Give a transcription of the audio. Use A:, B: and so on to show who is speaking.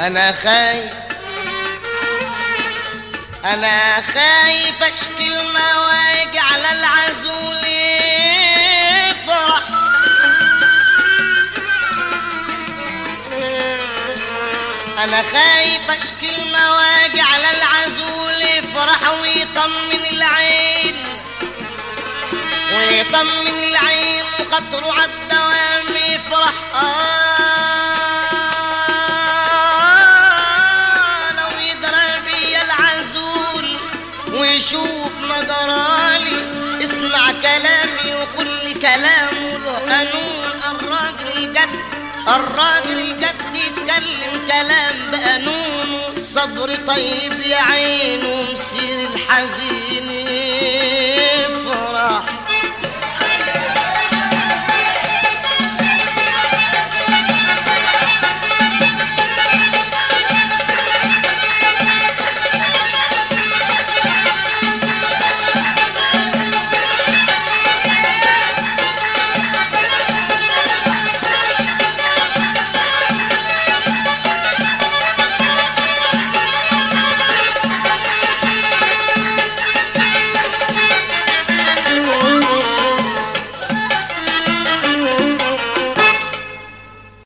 A: انا خايف انا خايف اشكي المواج على العزول يفرح انا خايف اشكي المواج على العزول يفرح ويطمن العين ويطمن العين وخطره عالدوام يفرح آه لو يدرى بيا العزول ويشوف مدرالي اسمع كلامي وكل كلامه له قانون الراجل الجد الراجل الجد يتكلم كلام بقانونه الصبر طيب يا عين ومسير الحزين